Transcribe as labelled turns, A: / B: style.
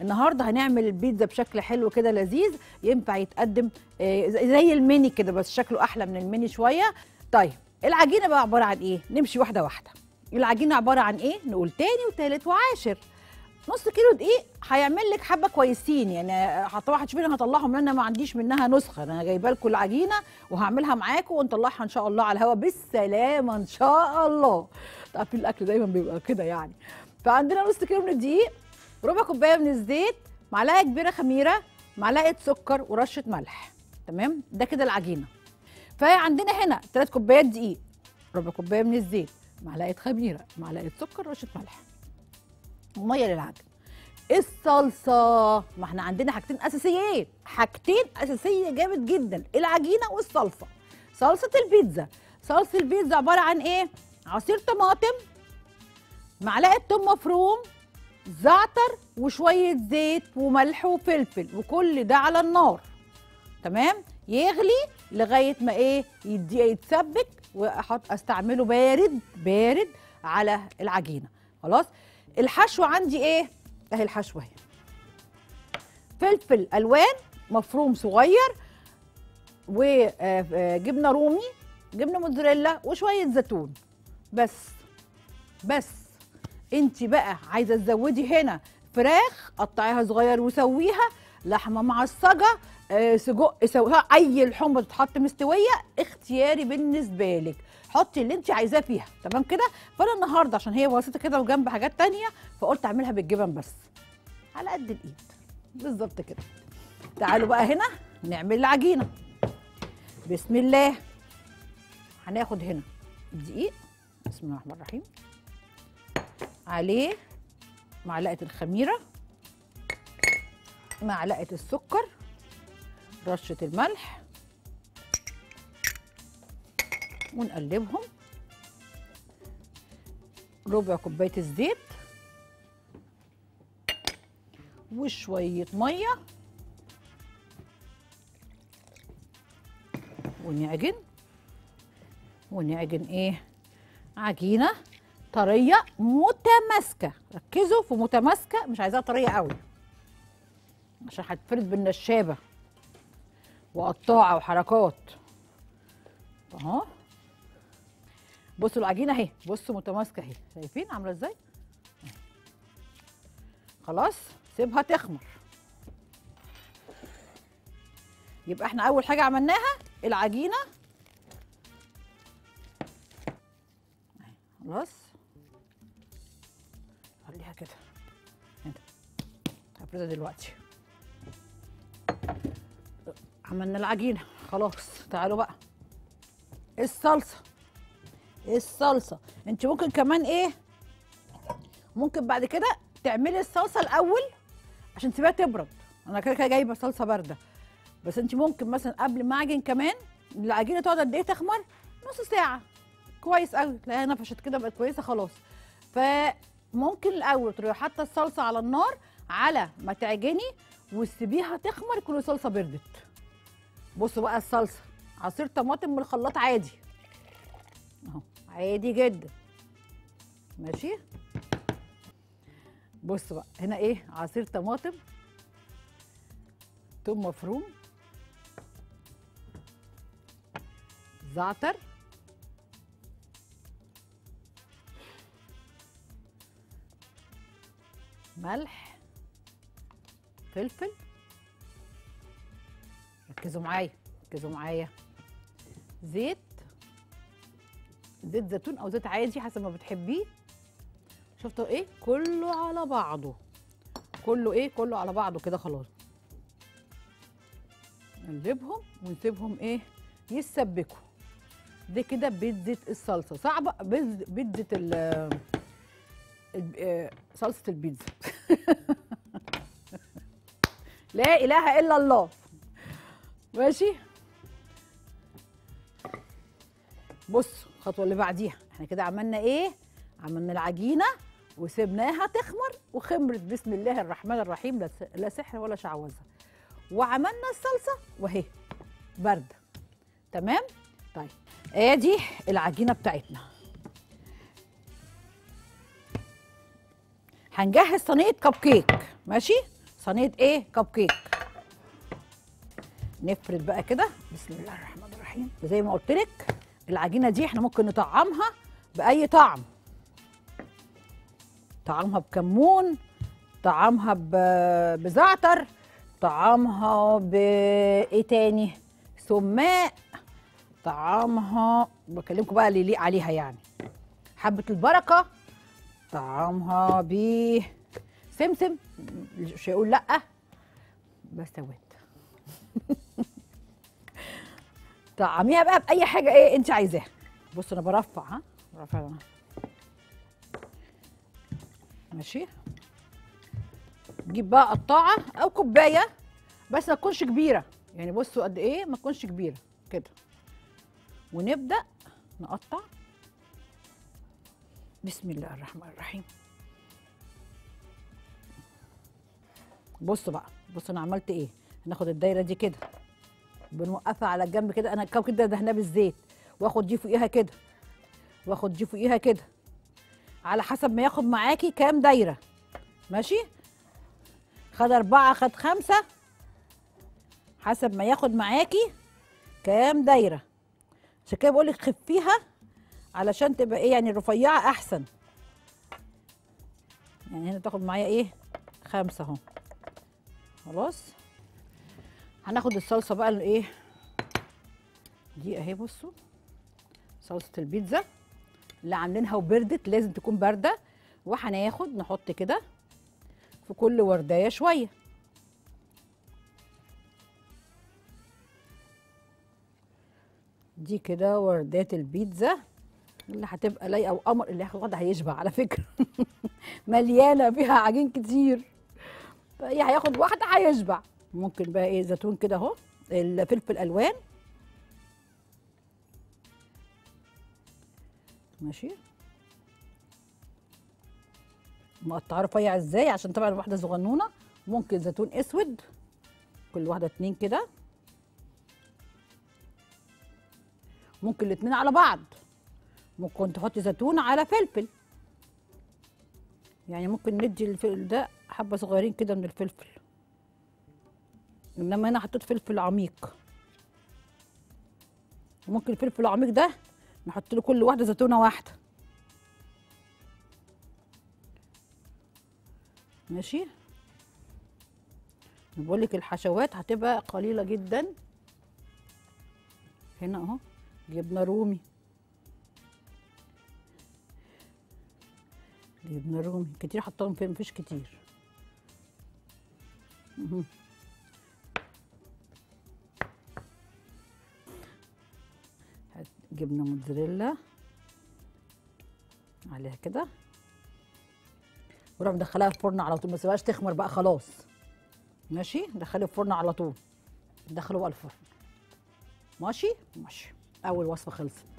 A: النهارده هنعمل البيتزا بشكل حلو كده لذيذ ينفع يتقدم آه، زي زي الميني كده بس شكله احلى من الميني شويه طيب العجينه بقى عباره عن ايه نمشي واحده واحده العجينه عباره عن ايه نقول تاني وتالت وعاشر نص كيلو دقيق هيعمل لك حبه كويسين يعني طبعا هتشوفيني انا هطلعهم لان انا ما عنديش منها نسخه انا جايبه لكم العجينه وهعملها معاكم ونطلعها ان شاء الله على الهواء بالسلامه ان شاء الله تعرفين الاكل دايما بيبقى كده يعني فعندنا نص كيلو من الدقيق ربع كوبايه من الزيت معلقه كبيره خميره معلقه سكر ورشه ملح تمام ده كده العجينه فعندنا هنا ثلاث كوبايات دقيق ربع كوبايه من الزيت معلقه خميره معلقه سكر رشه ملح وميه للعجن الصلصه ما احنا عندنا حاجتين اساسيين حاجتين اساسيه جامد جدا العجينه والصلصه صلصه البيتزا صلصه البيتزا عباره عن ايه عصير طماطم معلقه توم مفروم زعتر وشويه زيت وملح وفلفل وكل ده على النار تمام يغلي لغايه ما ايه يدي يتسبك واحط استعمله بارد بارد على العجينه خلاص الحشو عندي ايه اهي الحشو اهي فلفل الوان مفروم صغير وجبنه رومي جبنه موتزاريلا وشويه زيتون بس بس انت بقى عايزه تزودي هنا فراخ قطعيها صغير وسويها لحمه معصجه آه، سجق سويها اي لحوم بتتحط مستويه اختياري بالنسبه لك حطي اللي انت عايزاه فيها تمام كده فانا النهارده عشان هي بسيطه كده وجنب حاجات تانية فقلت اعملها بالجبن بس على قد الايد بالظبط كده تعالوا بقى هنا نعمل العجينه بسم الله هناخد هنا الدقيق بسم الله الرحمن الرحيم عليه معلقه الخميره معلقه السكر رشه الملح ونقلبهم ربع كوبايه الزيت وشويه ميه ونعجن ونعجن ايه عجينه طريه متماسكه ركزوا في متماسكه مش عايزاها طريه قوي عشان هتفرد بالنشابه وقطاعه وحركات اهو بصوا العجينه اهي بصوا متماسكه اهي شايفين عامله ازاي أهي. خلاص سيبها تخمر يبقى احنا اول حاجه عملناها العجينه أهي. خلاص خليها كده هنا هفردها دلوقتي عملنا العجينه خلاص تعالوا بقى الصلصه الصلصه انت ممكن كمان ايه ممكن بعد كده تعملي الصلصه الاول عشان تسيبها تبرد انا كده كده جايبه صلصه بارده بس انت ممكن مثلا قبل ما اعجن كمان العجينه تقعد قد ايه تخمر نص ساعه كويس قوي تلاقيها نفشت كده بقت كويسه خلاص فممكن الاول تروحي حاطه الصلصه على النار على ما تعجني وتسيبيها تخمر كل الصلصه بردت بصوا بقى الصلصه عصير طماطم من الخلاط عادي اهو عادي جدا ماشي بص بقى هنا ايه عصير طماطم توم مفروم زعتر ملح فلفل ركزوا معايا ركزوا معايا زيت زيت زيتون او زيت عادي حسب ما بتحبيه شفتوا ايه كله على بعضه كله ايه كله على بعضه كده خلاص نقلبهم ونسيبهم ايه يتسبكوا دي كده بيتزا الصلصه صعبه بيتزا بيتزا ال ال- آه، صلصه البيتزا لا اله الا الله ماشي بص الخطوه اللي بعديها احنا كده عملنا ايه عملنا العجينه وسبناها تخمر وخمرت بسم الله الرحمن الرحيم لا س- لا سحر ولا شعوذه وعملنا الصلصه وهي بارده تمام طيب ادي العجينه بتاعتنا هنجهز صينيه كب كيك ماشي صينيه ايه كب كيك نفرد بقى كده بسم الله الرحمن الرحيم زي ما قلت لك العجينه دي احنا ممكن نطعمها باي طعم طعمها بكمون طعمها ب- بزعتر طعمها بايه تاني سماق طعمها بكلمكم بقى اللي يليق عليها يعني حبه البركه طعمها ب سمسم مش هيقول لا بس سويت طعميها بقى باي حاجه ايه انت عايزاها بص انا برفع ها برفع أنا. ماشي نجيب بقى قطاعه او كوبايه بس ما تكونش كبيره يعني بصوا قد ايه ما تكونش كبيره كده ونبدا نقطع بسم الله الرحمن الرحيم بصوا بقى بصوا انا عملت ايه هناخد الدايره دي كده بنوقفها على الجنب كده انا الكوكب ده دهناه بالزيت واخد دي فوقيها كده واخد دي فوقيها كده على حسب ما ياخد معاكي كام دايره ماشي خد اربعه خد خمسه حسب ما ياخد معاكي كام دايره عشان كده بقول لك خفيها علشان تبقى ايه يعني الرفيعه احسن يعني هنا تاخد معايا ايه خمسه اهو خلاص هناخد الصلصه بقى الايه دي اهي بصوا صلصه البيتزا اللي عاملينها وبردت لازم تكون بارده وهناخد نحط كده في كل وردايه شويه دي كده وردات البيتزا اللي هتبقى لايقه وقمر اللي هياخد هيشبع على فكره مليانه فيها عجين كتير فهي هياخد واحده هيشبع ممكن بقى ايه زيتون كده اهو الفلفل الوان ماشي مقطعه رفيع ازاي عشان طبعا واحده صغنونه ممكن زيتون اسود كل واحده اتنين كده ممكن الاتنين على بعض ممكن تحطي زيتون على فلفل يعني ممكن ندي الفلفل ده حبه صغيرين كده من الفلفل انما هنا حطيت فلفل عميق وممكن الفلفل العميق ده نحط له كل واحده زيتونه واحده ماشي بقول لك الحشوات هتبقى قليله جدا هنا اهو جبنه رومي جبنه رومي كتير حطاهم فين مفيش كتير مهم. هات جبنه موتزاريلا عليها كده وراح مدخلها في الفرن على طول ما تسيبهاش تخمر بقى خلاص ماشي دخلي الفرن على طول دخلوا بقى الفرن ماشي ماشي اول وصفه خلصت